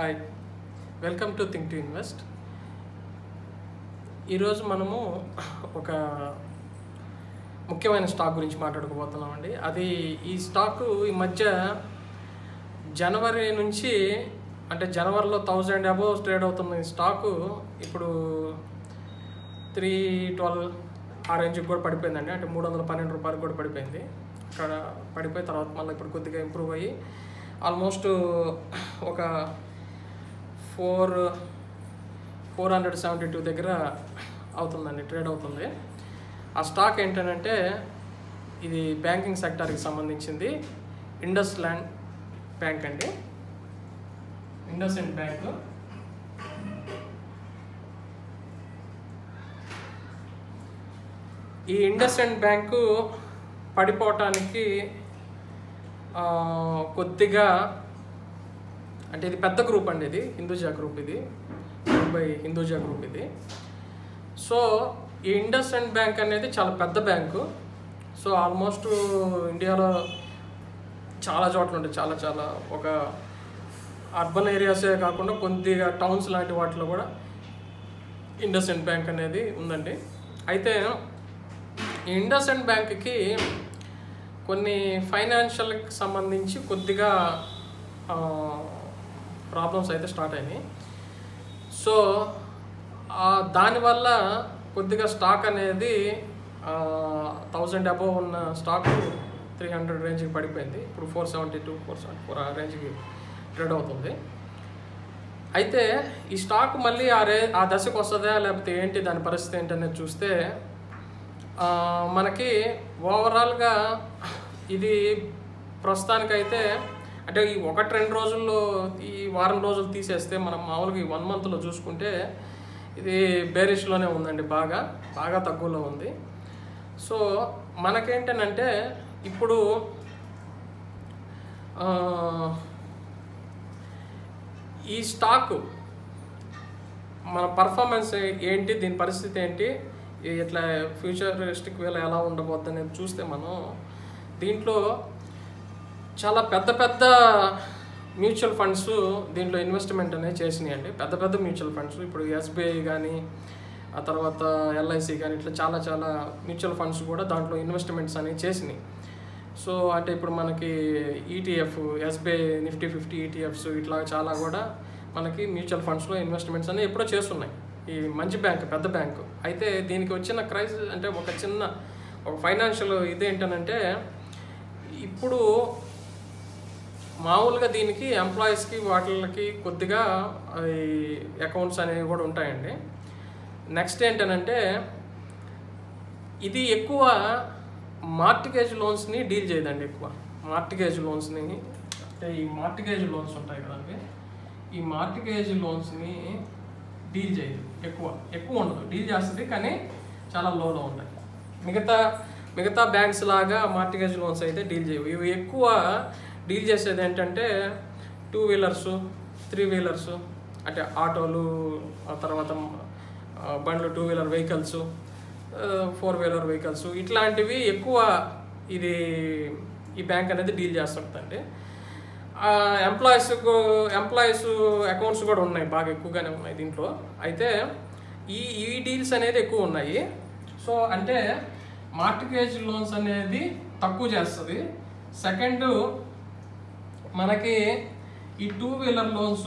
hi welcome to think to invest ఈరోజు మనము ఒక ముఖ్యమైన స్టాక్ గురించి మాట్లాడుకోబోతున్నామండి అది ఈ స్టాక్ ఈ మధ్య జనవరి నుంచి అంటే జనవరిలో థౌజండ్ అబోవ్ ట్రేడ్ అవుతున్న ఈ స్టాకు ఇప్పుడు త్రీ ట్వెల్వ్ ఆ రేంజ్కి కూడా పడిపోయిందండి అంటే మూడు వందల పన్నెండు రూపాయలకు కూడా పడిపోయింది అక్కడ పడిపోయి తర్వాత మళ్ళీ ఇప్పుడు కొద్దిగా ఇంప్రూవ్ అయ్యి ఆల్మోస్ట్ ఒక four four hundred seventy two దగ్గర అవుతుందండి ట్రేడ్ అవుతుంది ఆ స్టాక్ ఏంటంటే ఇది బ్యాంకింగ్ సెక్టార్కి సంబంధించింది ఇండస్ ల్యాండ్ బ్యాంక్ అండి ఇండస్ ఇండ్ బ్యాంక్ ఈ ఇండస్ ఇండ్ బ్యాంకు పడిపోవటానికి ఆ, కొద్దిగా అంటే ఇది పెద్ద గ్రూప్ అండి ఇది హిందూజా గ్రూప్ ఇది బై హిందూజా గ్రూప్ ఇది సో ఈ ఇండస్ ఇండ్ బ్యాంక్ అనేది చాలా పెద్ద బ్యాంకు సో ఆల్మోస్ట్ ఇండియాలో చాలా చోట్ల ఉంటాయి చాలా చాలా ఒక అర్బన్ ఏరియాసే కాకుండా కొద్దిగా టౌన్స్ లాంటి వాటిలో కూడా ఇండస్ ఇండ్ బ్యాంక్ అనేది ఉందండి అయితే ఈ ఇండస్ ఇండ్ బ్యాంక్కి కొన్ని ఫైనాన్షియల్కి సంబంధించి కొద్దిగా ప్రాబ్లమ్స్ అయితే స్టార్ట్ అయినాయి సో ఆ, దానివల్ల కొద్దిగా స్టాక్ అనేది థౌజండ్ అబోవ్ ఉన్న స్టాక్ త్రీ హండ్రెడ్ రేంజ్కి పడిపోయింది ఇప్పుడు four seventy two four seventy four ఆ రేంజ్కి ట్రేడ్ అవుతుంది అయితే ఈ స్టాక్ మళ్ళీ ఆ రే ఆ దశకు వస్తుందా లేకపోతే ఏంటి దాని పరిస్థితి ఏంటనేది చూస్తే ఆ, మనకి ఓవరాల్గా ఇది ప్రస్తుతానికైతే అంటే ఈ ఒకటి రెండు రోజుల్లో ఈ వారం రోజులు తీసేస్తే మనం మామూలుగా ఈ వన్ మంత్లో చూసుకుంటే ఇది బేరిష్లోనే ఉందండి బాగా బాగా తక్కువలో ఉంది సో మనకేంటనంటే ఇప్పుడు ఆ, ఈ స్టాకు మన పర్ఫార్మెన్స్ ఏంటి దీని పరిస్థితి ఏంటి ఈ ఇట్లా ఫ్యూచరిస్టిక్ వేలో ఎలా ఉండబోద్ది అనేది చూస్తే మనం దీంట్లో చాలా పెద్ద పెద్ద మ్యూచువల్ ఫండ్స్ దీంట్లో ఇన్వెస్ట్మెంట్ అనేది చేసినాయి అండి పెద్ద పెద్ద మ్యూచువల్ ఫండ్స్ ఇప్పుడు ఎస్బీఐ కానీ ఆ తర్వాత ఎల్ఐసి కానీ ఇట్లా చాలా చాలా మ్యూచువల్ ఫండ్స్ కూడా దాంట్లో ఇన్వెస్ట్మెంట్స్ అనేవి చేసినాయి సో అంటే ఇప్పుడు మనకి ETF SBI Nifty fifty ETFs ఇట్లా చాలా కూడా మనకి మ్యూచువల్ ఫండ్స్లో ఇన్వెస్ట్మెంట్స్ అనేవి ఎప్పుడో చేస్తున్నాయి ఈ మంచి బ్యాంక్ పెద్ద బ్యాంకు అయితే దీనికి వచ్చిన క్రైసిస్ అంటే ఒక చిన్న ఒక ఫైనాన్షియల్ ఇదేంటనంటే ఇప్పుడు మామూలుగా దీనికి ఎంప్లాయీస్కి వాటికి కొద్దిగా ఈ అకౌంట్స్ అనేవి కూడా ఉంటాయండి నెక్స్ట్ ఏంటనంటే ఇది ఎక్కువ మార్టిగేజ్ లోన్స్ని డీల్ చేయదండి ఎక్కువ మార్టిగేజ్ లోన్స్ని అంటే ఈ మార్టిగేజ్ లోన్స్ ఉంటాయి కదండి ఈ మార్టిగేజ్ లోన్స్ని డీల్ చేయదు ఎక్కువ ఎక్కువ ఉండదు డీల్ చేస్తుంది కానీ చాలా లోలో ఉంటాయి మిగతా మిగతా బ్యాంక్స్ లాగా మార్టిగేజ్ లోన్స్ అయితే డీల్ చేయవు ఇవి ఎక్కువ డీల్ చేసేది ఏంటంటే టూ వీలర్స్ త్రీ వీలర్స్ అంటే ఆటోలు ఆ తర్వాత ఆ, బండ్లు two wheeler vehicles four wheeler vehicles ఇట్లాంటివి ఎక్కువ ఇది ఈ బ్యాంక్ అనేది డీల్ చేస్తుంటుంది ఎంప్లాయీస్ ఎంప్లాయీస్ అకౌంట్స్ కూడా ఉన్నాయి బాగా ఎక్కువగానే ఉన్నాయి దీంట్లో అయితే ఈ ఈ డీల్స్ అనేది ఎక్కువ ఉన్నాయి సో అంటే మార్టిగేజ్ లోన్స్ అనేది తక్కువ చేస్తుంది సెకండ్ మనకి ఈ టూ వీలర్ లోన్స్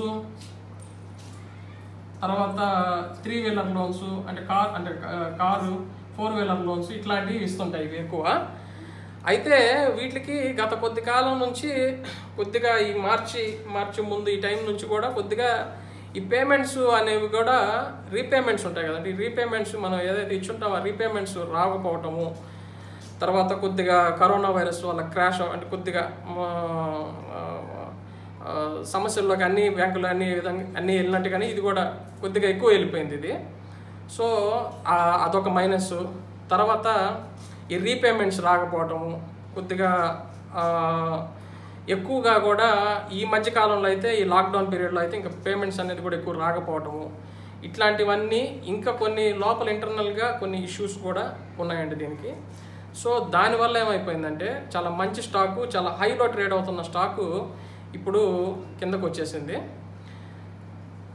తర్వాత త్రీ వీలర్ లోన్స్ అంటే కార్ అంటే కా- కారు ఫోర్ వీలర్ లోన్స్ ఇట్లాంటివి ఇస్తుంటాయి ఇవి ఎక్కువ అయితే వీటికి గత కొద్ది కాలం నుంచి కొద్దిగా ఈ మార్చి మార్చి ముందు ఈ టైం నుంచి కూడా కొద్దిగా ఈ పేమెంట్స్ అనేవి కూడా రీపేమెంట్స్ ఉంటాయి కదండి రీపేమెంట్స్ మనం ఏదైతే ఇచ్చుంటామో ఆ రీపేమెంట్స్ రాకపోవటము తర్వాత కొద్దిగా కరోనా వైరస్ వల్ల క్రాష్ అంటే కొద్దిగా ఆ, ఆ, ఆ, సమస్యల్లోకి అన్ని బ్యాంకులు అన్ని విధంగా అన్ని వెళ్ళినట్టు కానీ ఇది కూడా కొద్దిగా ఎక్కువ వెళ్ళిపోయింది ఇది సో ఆ, అదొక మైనస్ తర్వాత ఈ రీపేమెంట్స్ రాకపోవటము కొద్దిగా ఆ, ఎక్కువగా కూడా ఈ మధ్య కాలంలో అయితే ఈ లాక్డౌన్ పీరియడ్లో అయితే ఇంకా పేమెంట్స్ అనేది కూడా ఎక్కువ రాకపోవటము ఇట్లాంటివన్నీ ఇంకా కొన్ని లోపల ఇంటర్నల్గా కొన్ని ఇష్యూస్ కూడా ఉన్నాయండి దీనికి సో దానివల్ల ఏమైపోయిందంటే చాలా మంచి స్టాకు చాలా హైలో ట్రేడ్ అవుతున్న స్టాకు ఇప్పుడు కిందకు వచ్చేసింది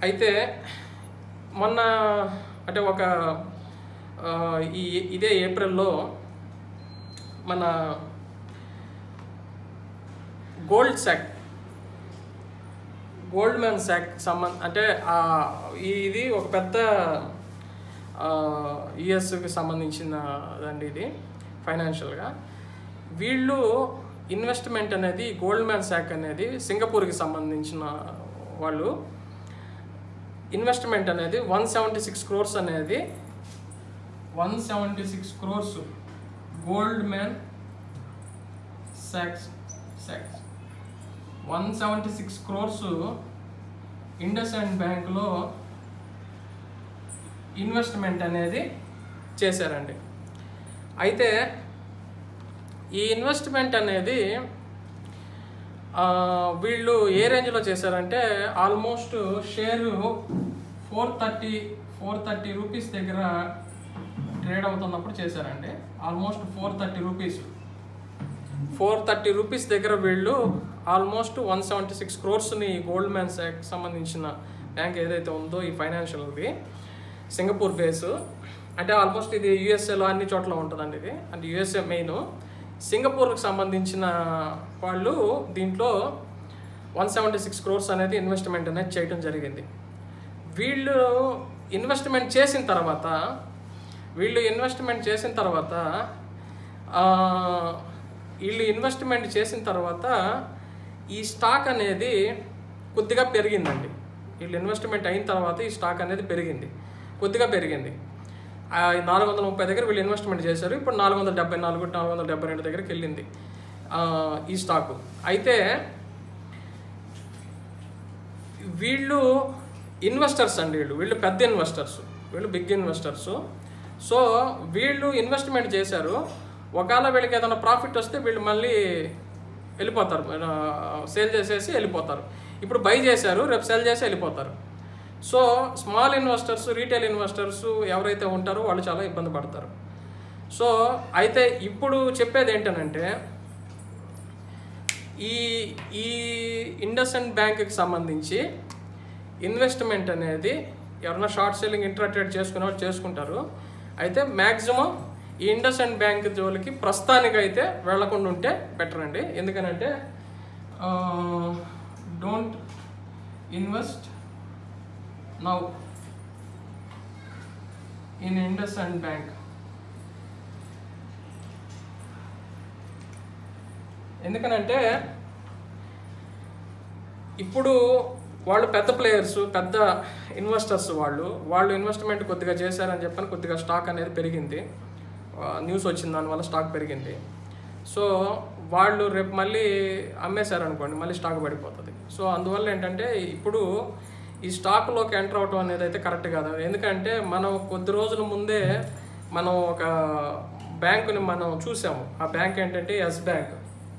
అయితే మొన్న అంటే ఒక ఆ, ఈ ఇదే ఏప్రిల్లో మన Gold Sachs Goldman Sachs సంబంధ అంటే ఆ, ఈ- ఇది ఒక పెద్ద యుఎస్కి సంబంధించిన దండి ఇది ఫైనాన్షియల్గా వీళ్ళు ఇన్వెస్ట్మెంట్ అనేది గోల్డ్ మ్యాన్ సాక్ అనేది సింగపూర్కి సంబంధించిన వాళ్ళు ఇన్వెస్ట్మెంట్ అనేది వన్ సెవెంటీ సిక్స్ క్రోర్స్ అనేది one seventy six crores gold man socks socks one seventy six crores Indus and బ్యాంక్లో ఇన్వెస్ట్మెంట్ అనేది చేశారండి అయితే ఈ ఇన్వెస్ట్మెంట్ అనేది ఆ, వీళ్ళు ఏ రేంజ్లో చేశారంటే almost share four thirty four thirty rupees దగ్గర ట్రేడ్ అవుతున్నప్పుడు చేశారండి almost four thirty rupees four thirty rupees దగ్గర వీళ్ళు ఆల్మోస్ట్ వన్ సెవెంటీ సిక్స్ క్రోర్స్ని గోల్డ్ మ్యాన్ శాక్ సంబంధించిన బ్యాంక్ ఏదైతే ఉందో ఈ ఫైనాన్షియల్ది సింగపూర్ బేస్ అంటే ఆల్మోస్ట్ ఇది యూఎస్ఏలో అన్ని చోట్ల ఉంటుందండి ఇది అంటే యూఎస్ఏ మెయిన్ సింగపూర్కి సంబంధించిన వాళ్ళు దీంట్లో వన్ సెవెంటీ సిక్స్ క్రోర్స్ అనేది ఇన్వెస్ట్మెంట్ అనేది చేయడం జరిగింది వీళ్ళు ఇన్వెస్ట్మెంట్ చేసిన తర్వాత వీళ్ళు ఇన్వెస్ట్మెంట్ చేసిన తర్వాత ఆ, వీళ్ళు ఇన్వెస్ట్మెంట్ చేసిన తర్వాత ఈ స్టాక్ అనేది కొద్దిగా పెరిగిందండి వీళ్ళు ఇన్వెస్ట్మెంట్ అయిన తర్వాత ఈ స్టాక్ అనేది పెరిగింది కొద్దిగా పెరిగింది ఆ, నాలుగు వందల ముప్పై దగ్గర వీళ్ళు ఇన్వెస్ట్మెంట్ చేశారు ఇప్పుడు నాలుగు వందల డెబ్బై నాలుగు నాలుగు వందల డెబ్బై రెండు దగ్గరికి వెళ్ళింది ఆ, ఈ స్టాకు అయితే వీళ్ళు ఇన్వెస్టర్స్ అండి వీళ్ళు వీళ్ళు పెద్ద ఇన్వెస్టర్స్ వీళ్ళు బిగ్ ఇన్వెస్టర్స్ సో వీళ్ళు ఇన్వెస్ట్మెంట్ చేశారు ఒకవేళ వీళ్ళకి ఏదైనా ప్రాఫిట్ వస్తే వీళ్ళు మళ్ళీ వెళ్ళిపోతారు సేల్ చేసేసి వెళ్ళిపోతారు ఇప్పుడు బై చేశారు రేపు సెల్ చేసి వెళ్ళిపోతారు so small investors retail investors ఎవరైతే ఉంటారో వాళ్ళు చాలా ఇబ్బంది పడతారు సో అయితే ఇప్పుడు చెప్పేది ఏంటనంటే ఈ ఈ ఇండస్ అండ్ బ్యాంక్కి సంబంధించి ఇన్వెస్ట్మెంట్ అనేది ఎవరైనా షార్ట్ సెల్లింగ్ ఇంట్రాట్రేడ్ చేసుకునే వాళ్ళు చేసుకుంటారు అయితే మ్యాక్సిమం ఈ ఇండస్ అండ్ బ్యాంక్ జోలికి ప్రస్తుతానికి అయితే వెళ్లకుండా ఉంటే బెటర్ అండి ఎందుకనంటే don't invest now in IndusInd bank ఎందుకనంటే ఇప్పుడు వాళ్ళు పెద్ద ప్లేయర్స్ పెద్ద ఇన్వెస్టర్స్ వాళ్ళు వాళ్ళు ఇన్వెస్ట్మెంట్ కొద్దిగా చేశారని చెప్పని కొద్దిగా స్టాక్ అనేది పెరిగింది ఆ, న్యూస్ వచ్చింది దానివల్ల స్టాక్ పెరిగింది సో వాళ్ళు రేపు మళ్ళీ అమ్మేశారనుకోండి మళ్ళీ స్టాక్ పడిపోతుంది సో అందువల్ల ఏంటంటే ఇప్పుడు ఈ స్టాక్లోకి ఎంటర్ అవటం అనేది అయితే కరెక్ట్ కాదు ఎందుకంటే మనం కొద్ది రోజుల ముందే మనం ఒక బ్యాంకుని మనం చూసాము ఆ బ్యాంక్ ఏంటంటే Yes bank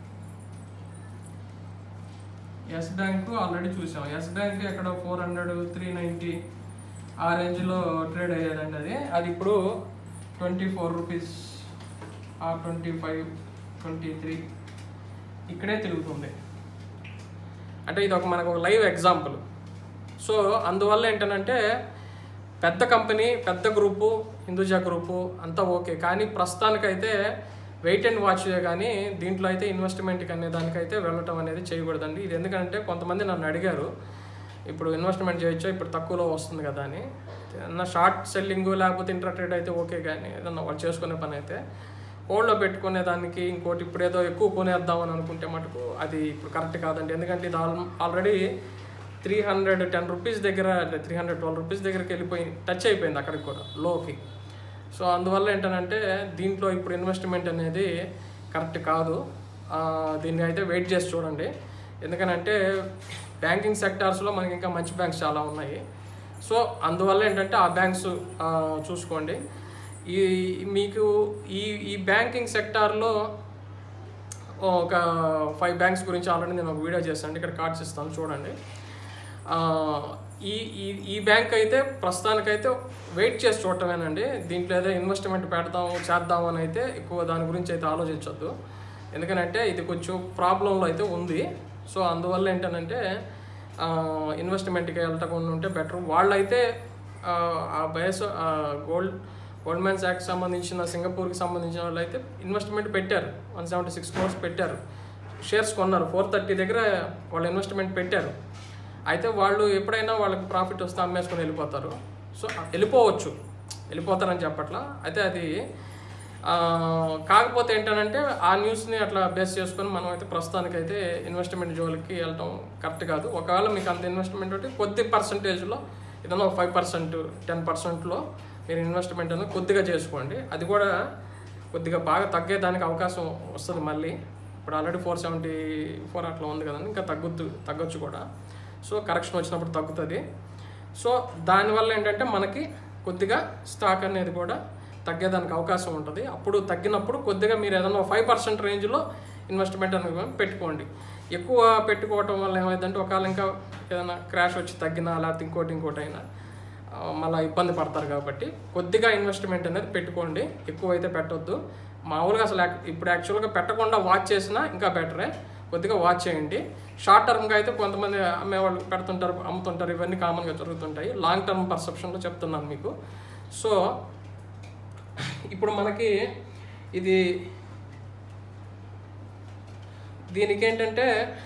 Yes bank already చూసాం ఎస్ బ్యాంక్ ఎక్కడ ఫోర్ హండ్రెడ్ త్రీ నైంటీ ఆ రేంజ్లో ట్రేడ్ అయ్యేదండి అది అది ఇప్పుడు ట్వంటీ ఫోర్ రూపీస్ ఆ ట్వంటీ ఫైవ్ ట్వంటీ త్రీ ఇక్కడే తిరుగుతుంది అంటే ఇది ఒక మనకు ఒక లైవ్ ఎగ్జాంపుల్ సో అందువల్ల ఏంటంటే పెద్ద కంపెనీ పెద్ద గ్రూపు హిందూజా గ్రూపు అంతా ఓకే కానీ ప్రస్తుతానికైతే వెయిట్ అండ్ వాచ్ కానీ దీంట్లో అయితే ఇన్వెస్ట్మెంట్కి అనే దానికైతే వెళ్ళటం అనేది చేయకూడదండి ఇది ఎందుకంటే కొంతమంది నన్ను అడిగారు ఇప్పుడు ఇన్వెస్ట్మెంట్ చేయొచ్చా ఇప్పుడు తక్కువలో వస్తుంది కదా అని ఏదన్నా షార్ట్ సెల్లింగ్ లేకపోతే ఇంటర్ ట్రేడ్ అయితే ఓకే కానీ ఏదన్నా వాళ్ళు చేసుకునే పని అయితే హోల్డ్లో పెట్టుకునే దానికి ఇంకోటి ఇప్పుడు ఏదో ఎక్కువ కొనేద్దాం అని అనుకుంటే మటుకు అది ఇప్పుడు కరెక్ట్ కాదండి ఎందుకంటే ఇది all already three hundred ten rupees దగ్గర త్రీ హండ్రెడ్ ట్వెల్వ్ రూపీస్ దగ్గరికి వెళ్ళిపోయి టచ్ అయిపోయింది అక్కడికి కూడా లోకి సో అందువల్ల ఏంటంటే దీంట్లో ఇప్పుడు ఇన్వెస్ట్మెంట్ అనేది కరెక్ట్ కాదు ఆ, దీన్ని అయితే వెయిట్ చేసి చూడండి ఎందుకనంటే బ్యాంకింగ్ సెక్టార్స్లో మనకి ఇంకా మంచి బ్యాంక్స్ చాలా ఉన్నాయి సో అందువల్ల ఏంటంటే ఆ బ్యాంక్స్ ఆ, చూసుకోండి ఈ మీకు ఈ ఈ బ్యాంకింగ్ సెక్టార్లో ఒక ఫైవ్ బ్యాంక్స్ గురించి ఆల్రెడీ నేను ఒక వీడియో చేస్తాను ఇక్కడ కార్డ్స్ ఇస్తాను చూడండి ఆ, ఈ ఈ ఈ బ్యాంక్ అయితే ప్రస్తుతానికైతే వెయిట్ చేసి చూడటమేనండి దీంట్లో ఏదో ఇన్వెస్ట్మెంట్ పెడదాం చేద్దాం అని అయితే ఎక్కువ దాని గురించి అయితే ఆలోచించొద్దు ఎందుకంటే ఇది కొంచెం ప్రాబ్లంలో అయితే ఉంది సో అందువల్ల ఏంటంటే ఇన్వెస్ట్మెంట్కి వెళ్ళకుండా ఉంటే బెటర్ వాళ్ళైతే ఆ, ఆ బయస్ గోల్డ్ గోల్డ్ మ్యాన్ శాఖకి సంబంధించిన సింగపూర్కి సంబంధించిన వాళ్ళు అయితే ఇన్వెస్ట్మెంట్ పెట్టారు వన్ సెవెంటీ సిక్స్ క్రోర్స్ పెట్టారు షేర్స్ కొన్నారు ఫోర్ థర్టీ దగ్గర వాళ్ళు ఇన్వెస్ట్మెంట్ పెట్టారు అయితే వాళ్ళు ఎప్పుడైనా వాళ్ళకి ప్రాఫిట్ వస్తే అమ్మేసుకొని వెళ్ళిపోతారు సో వెళ్ళిపోవచ్చు వెళ్ళిపోతారని చెప్పట్లా అయితే అది ఆ, కాకపోతే ఏంటంటే ఆ న్యూస్ని అట్లా బేస్ చేసుకొని మనం అయితే ప్రస్తుతానికైతే ఇన్వెస్ట్మెంట్ జోలికి వెళ్ళటం కరెక్ట్ కాదు ఒకవేళ మీకు అంత ఇన్వెస్ట్మెంట్ ఉంటే కొద్ది పర్సంటేజ్లో ఏదైనా ఒక ఫైవ్ పర్సెంట్ టెన్ పర్సెంట్లో మీరు ఇన్వెస్ట్మెంట్ అనేది కొద్దిగా చేసుకోండి అది కూడా కొద్దిగా బాగా తగ్గేదానికి అవకాశం వస్తుంది మళ్ళీ ఇప్పుడు ఆల్రెడీ ఫోర్ సెవెంటీ ఫోర్ అట్లా ఉంది కదండి ఇంకా తగ్గుద్దు తగ్గొచ్చు కూడా సో కరెక్షన్ వచ్చినప్పుడు తగ్గుతుంది సో దానివల్ల ఏంటంటే మనకి కొద్దిగా స్టాక్ అనేది కూడా తగ్గేదానికి అవకాశం ఉంటుంది అప్పుడు తగ్గినప్పుడు కొద్దిగా మీరు ఏదైనా ఫైవ్ పర్సెంట్ రేంజ్లో ఇన్వెస్ట్మెంట్ అనేది పెట్టుకోండి ఎక్కువ పెట్టుకోవటం వల్ల ఏమైందంటే ఒకవేళ ఇంకా ఏదైనా క్రాష్ వచ్చి తగ్గినా లేకపోతే ఇంకోటి ఇంకోటి అయినా ఆ, మళ్ళీ ఇబ్బంది పడతారు కాబట్టి కొద్దిగా ఇన్వెస్ట్మెంట్ అనేది పెట్టుకోండి ఎక్కువ అయితే పెట్టొద్దు మామూలుగా అసలు యాక్- ఇప్పుడు యాక్చువల్గా పెట్టకుండా వాచ్ చేసినా ఇంకా బెటరే కొద్దిగా వాచ్ చేయండి షార్ట్ టర్మ్గా అయితే కొంతమంది అమ్మేవాళ్ళు పెడుతుంటారు అమ్ముతుంటారు ఇవన్నీ కామన్గా జరుగుతుంటాయి లాంగ్ టర్మ్ పర్సెప్షన్లో చెప్తున్నాను మీకు సో ఇప్పుడు మనకి ఇది దీనికి ఏంటంటే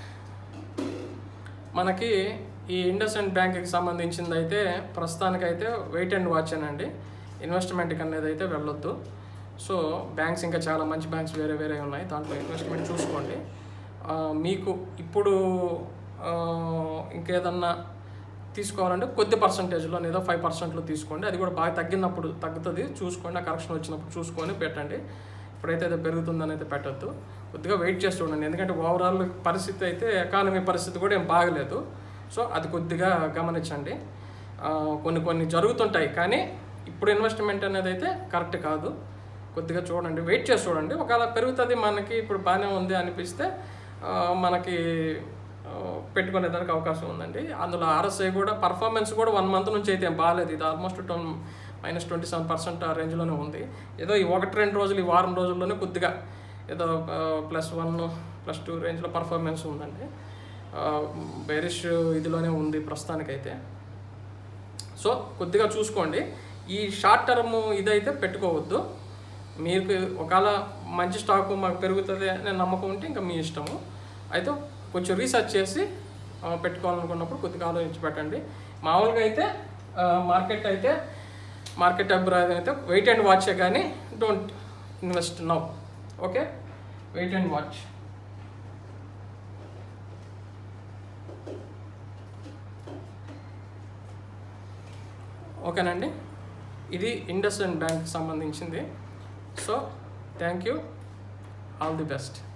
మనకి ఈ ఇండస్ అండ్ బ్యాంక్కి సంబంధించింది అయితే ప్రస్తుతానికైతే వెయిట్ అండ్ వాచ్ అండి ఇన్వెస్ట్మెంట్కి అనేది అయితే వెళ్ళొద్దు సో బ్యాంక్స్ ఇంకా చాలా మంచి బ్యాంక్స్ వేరే వేరే ఉన్నాయి దాంట్లో ఇన్వెస్ట్మెంట్ చూసుకోండి ఆ, మీకు ఇప్పుడు ఆ, ఇంకేదన్నా తీసుకోవాలంటే కొద్ది పర్సంటేజ్లో ఏదో ఫైవ్ పర్సెంట్లో తీసుకోండి అది కూడా బాగా తగ్గినప్పుడు తగ్గుతుంది చూసుకోండి ఆ కరెక్షన్ వచ్చినప్పుడు చూసుకొని పెట్టండి ఇప్పుడైతే అది పెరుగుతుందని అయితే పెట్టద్దు కొద్దిగా వెయిట్ చేసి చూడండి ఎందుకంటే ఓవరాల్ పరిస్థితి అయితే ఎకానమీ పరిస్థితి కూడా ఏం బాగలేదు సో అది కొద్దిగా గమనించండి ఆ, కొన్ని కొన్ని జరుగుతుంటాయి కానీ ఇప్పుడు ఇన్వెస్ట్మెంట్ అనేది అయితే కరెక్ట్ కాదు కొద్దిగా చూడండి వెయిట్ చేసి చూడండి ఒకవేళ పెరుగుతుంది మనకి ఇప్పుడు బాగానే ఉంది అనిపిస్తే ఆ, మనకి ఆ, పెట్టుకునేదానికి అవకాశం ఉందండి అందులో ఆర్ఎస్ఐ కూడా పర్ఫార్మెన్స్ కూడా వన్ మంత్ నుంచి అయితే ఏం బాగాలేదు ఇది ఆల్మోస్ట్ టొన్ మైనస్ ట్వంటీ సెవెన్ పర్సెంట్ ఆ రేంజ్లోనే ఉంది ఏదో ఈ ఒకటి రెండు రోజులు ఈ వారం రోజుల్లోనే కొద్దిగా ఏదో ప్లస్ వన్ ప్లస్ టూ రేంజ్లో పర్ఫార్మెన్స్ ఉందండి బెరిష్ ఇదిలోనే ఉంది ప్రస్తుతానికైతే సో కొద్దిగా చూసుకోండి ఈ షార్ట్ టర్మ్ ఇదైతే పెట్టుకోవద్దు మీకు ఒకవేళ మంచి స్టాక్ మాకు పెరుగుతుంది అనే నమ్మకం ఉంటే ఇంకా మీ ఇష్టము అయితే కొంచెం రీసెర్చ్ చేసి ఆ, పెట్టుకోవాలనుకున్నప్పుడు కొద్దిగా ఆలోచించి పెట్టండి మామూలుగా అయితే మార్కెట్ అయితే మార్కెట్ అభిప్రాయం అయితే వెయిట్ అండ్ వాచే కానీ don't invest now okay wait and watch ఓకేనండి ఇది ఇండస్ అండ్ బ్యాంక్ సంబంధించింది so thank you all the best